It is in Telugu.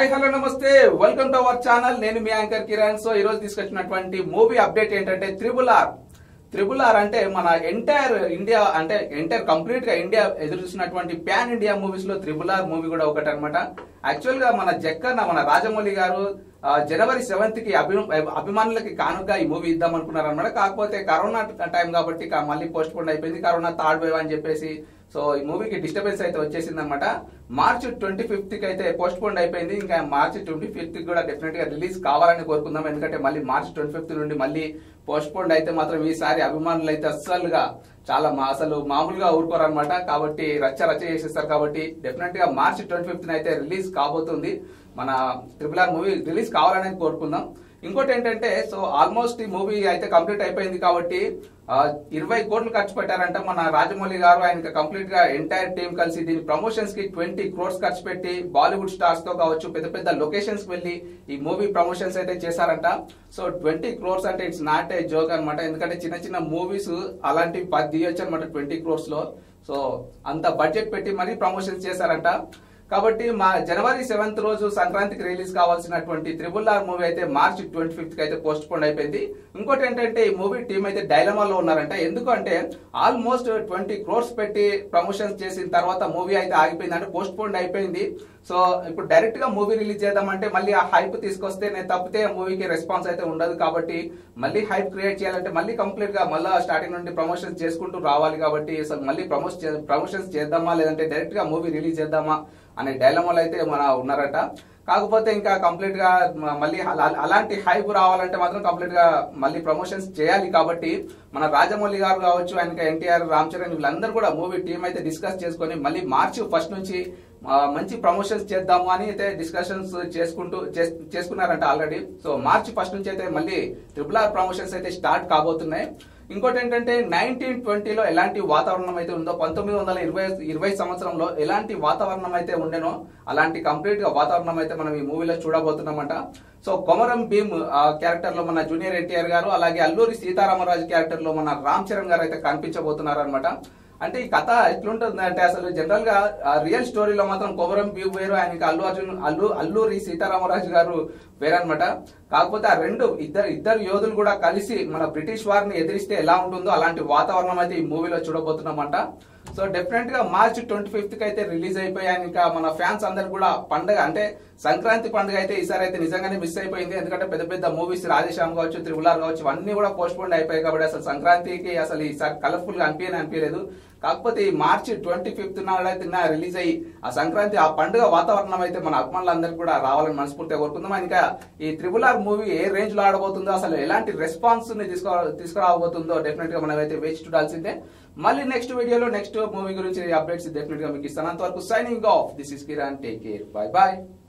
హాయ్ హలో నమస్తే వెల్కమ్ టు అవర్ ఛానల్ నేను మీ యాంకర్ కిరణ్ సో ఈ రోజు తీసుకొచ్చినటువంటి మూవీ అప్డేట్ ఏంటంటే త్రిబుల్ ఆర్ త్రిబుల్ ఆర్ అంటే మన ఎంటైర్ ఇండియా అంటే ఎంటైర్ కంప్లీట్ గా ఇండియా ఎదురు చూసినటువంటి ప్యాన్ ఇండియా మూవీస్ లో త్రిబుల్ ఆర్ మూవీ కూడా ఒకటి అనమాట యాక్చువల్ గా మన జక్కన్న మన రాజమౌళి గారు ఆ, జనవరి సెవెంత్ కి అభి అభిమానులకి కానుక ఈ మూవీ ఇద్దాం అనుకున్నారు అనమాట కాకపోతే కరోనా టైం కాబట్టి కా- మళ్ళీ పోస్ట్ పోన్ అయిపోయింది కరోనా థర్డ్ వేవ్ అని చెప్పేసి సో ఈ మూవీకి డిస్టర్బెన్స్ అయితే వచ్చేసింది అనమాట మార్చ్ ట్వంటీ ఫిఫ్త్ కి అయితే పోస్ట్ పోన్ అయిపోయింది ఇంకా మార్చ్ ట్వంటీ ఫిఫ్త్ కూడా డెఫినెట్ గా రిలీజ్ కావాలని కోరుకుందాం ఎందుకంటే మళ్ళీ మార్చ్ ట్వంటీ ఫిఫ్త్ నుండి మళ్ళీ పోస్ట్ పోన్ అయితే మాత్రం ఈసారి అభిమానులు అయితే అస్సలుగా చాలా మా అసలు మామూలుగా ఊరుకోరనమాట కాబట్టి రచ్చ రచ్చ చేసేస్తారు కాబట్టి డెఫినెట్ గా మార్చ్ ట్వంటీ ఫిఫ్త్ అయితే రిలీజ్ కాబోతుంది మన ట్రిపుల్ ఆర్ మూవీ రిలీజ్ కావాలని కోరుకుందాం ఇంకోటి ఏంటంటే సో ఆల్మోస్ట్ ఈ మూవీ అయితే కంప్లీట్ అయిపోయింది కాబట్టి ఆ, ఇరవై కోట్లు ఖర్చు పెట్టారంట మన రాజమౌళి గారు ఆయన కంప్లీట్ గా ఎంటైర్ టీం కలిసి దీని ప్రమోషన్స్ కి ట్వంటీ క్రోర్స్ ఖర్చు పెట్టి బాలీవుడ్ స్టార్స్ తో కావచ్చు పెద్ద పెద్ద లొకేషన్స్ వెళ్ళి ఈ మూవీ ప్రమోషన్స్ అయితే చేశారంట సో ట్వంటీ క్రోర్స్ అంటే ఇట్స్ నాట్ ఏ జోక్ అనమాట ఎందుకంటే చిన్న చిన్న మూవీస్ అలాంటివి పది తీయొచ్చు అనమాట ట్వంటీ క్రోర్స్ లో సో అంత బడ్జెట్ పెట్టి మరీ ప్రమోషన్స్ చేశారంట కాబట్టి మా జనవరి సెవెంత్ రోజు సంక్రాంతికి రిలీజ్ కావాల్సినటువంటి త్రిబుల్ ఆర్ మూవీ అయితే మార్చ్ ట్వంటీ ఫిఫ్త్ కి అయితే పోస్ట్ పోన్ అయిపోయింది ఇంకోటి ఏంటంటే ఈ మూవీ టీం అయితే డైలమాలో ఉన్నారంట ఎందుకంటే ఆల్మోస్ట్ ట్వంటీ క్రోర్స్ పెట్టి ప్రమోషన్స్ చేసిన తర్వాత మూవీ అయితే ఆగిపోయింది అంటే పోస్ట్ పోన్ అయిపోయింది సో ఇప్పుడు డైరెక్ట్ గా మూవీ రిలీజ్ చేద్దామంటే మళ్ళీ ఆ హైప్ తీసుకొస్తే నేను తప్పితే ఆ మూవీకి రెస్పాన్స్ అయితే ఉండదు కాబట్టి మళ్ళీ హైప్ క్రియేట్ చేయాలంటే మళ్ళీ కంప్లీట్ గా మళ్ళీ స్టార్టింగ్ నుండి ప్రమోషన్స్ చేసుకుంటూ రావాలి కాబట్టి అసలు మళ్ళీ ప్రమోషన్ ప్రమోషన్స్ చేద్దామా లేదంటే డైరెక్ట్ గా మూవీ రిలీజ్ చేద్దామా అనే డైలమాలు అయితే మన ఉన్నారట కాకపోతే ఇంకా కంప్లీట్ గా మ- మళ్ళీ అలా- అలాంటి హైప్ రావాలంటే మాత్రం కంప్లీట్ గా మళ్ళీ ప్రమోషన్స్ చేయాలి కాబట్టి మన రాజమౌళి గారు కావచ్చు ఆయనకి ఎన్టీఆర్ రామ్ చరణ్ వీళ్ళందరూ కూడా మూవీ టీం అయితే డిస్కస్ చేసుకొని మళ్ళీ మార్చి ఫస్ట్ నుంచి ఆ, మంచి ప్రమోషన్స్ చేద్దాము అని అయితే డిస్కషన్స్ చేసుకుంటూ చేస్- చేసుకున్నారంట ఆల్రెడీ సో మార్చి ఫస్ట్ నుంచి అయితే మళ్ళీ ట్రిపుల్ ఆర్ ప్రమోషన్స్ అయితే స్టార్ట్ కాబోతున్నాయి ఇంకోటి ఏంటంటే నైన్టీన్ ట్వంటీలో ఎలాంటి వాతావరణం అయితే ఉందో పంతొమ్మిది వందల ఇరవై ఇరవై సంవత్సరంలో ఎలాంటి వాతావరణం అయితే ఉండేనో అలాంటి కంప్లీట్ గా వాతావరణం అయితే మనం ఈ మూవీలో చూడబోతున్నామంట సో కొమరం భీమ్ క్యారెక్టర్ లో మన జూనియర్ ఎన్టీఆర్ గారు అలాగే అల్లూరి సీతారామరాజు క్యారెక్టర్ లో మన రామ్ చరణ్ గారు అయితే కనిపించబోతున్నారు అనమాట అంటే ఈ కథ ఎట్లుంటుంది అంటే అసలు జనరల్ గా రియల్ స్టోరీలో మాత్రం కొమరం భీమ్ వేరు ఆయనకి అల్లు అర్జున్ అల్లు అల్లూరి సీతారామరాజు గారు వేరనమాట కాకపోతే ఆ రెండు ఇద్దరు ఇద్దరు యోధులు కూడా కలిసి మన బ్రిటిష్ వారిని ఎదిరిస్తే ఎలా ఉంటుందో అలాంటి వాతావరణం అయితే ఈ మూవీలో చూడబోతున్నామంట సో డెఫినెట్ గా మార్చ్ ట్వంటీ ఫిఫ్త్ కి అయితే రిలీజ్ అయిపోయాయి ఇంకా మన ఫ్యాన్స్ అందరు కూడా పండగ అంటే సంక్రాంతి పండుగ అయితే ఈసారి అయితే నిజంగానే మిస్ అయిపోయింది ఎందుకంటే పెద్ద పెద్ద మూవీస్ రాధేశ్యామ్ కావచ్చు త్రిబులార్ కావచ్చు ఇవన్నీ కూడా పోస్ట్ పోన్ అయిపోయాయి కాబట్టి అసలు సంక్రాంతికి అసలు ఈసారి కలర్ఫుల్ గా అనిపించని అనిపించలేదు కాకపోతే ఈ మార్చి ట్వంటీ ఫిఫ్త్ నాడైతే రిలీజ్ అయ్యి ఆ సంక్రాంతి ఆ పండుగ వాతావరణం అయితే మన అభిమానులందరికీ కూడా రావాలని మనస్ఫూర్తిగా కోరుకుందాం ఇంకా ఈ త్రిబుల్ ఆర్ మూవీ ఏ రేంజ్ లో ఆడబోతుందో అసలు ఎలాంటి రెస్పాన్స్ ని తీసుకు తీసుకురాబోతుందో డెఫినెట్ గా మనం అయితే వేచి చూడాల్సిందే మళ్ళీ నెక్స్ట్ వీడియోలో నెక్స్ట్ మూవీ గురించి అప్డేట్స్ డెఫినెట్ గా మీకు ఇస్తాను అంతవరకు signing off this is Kiran take care bye bye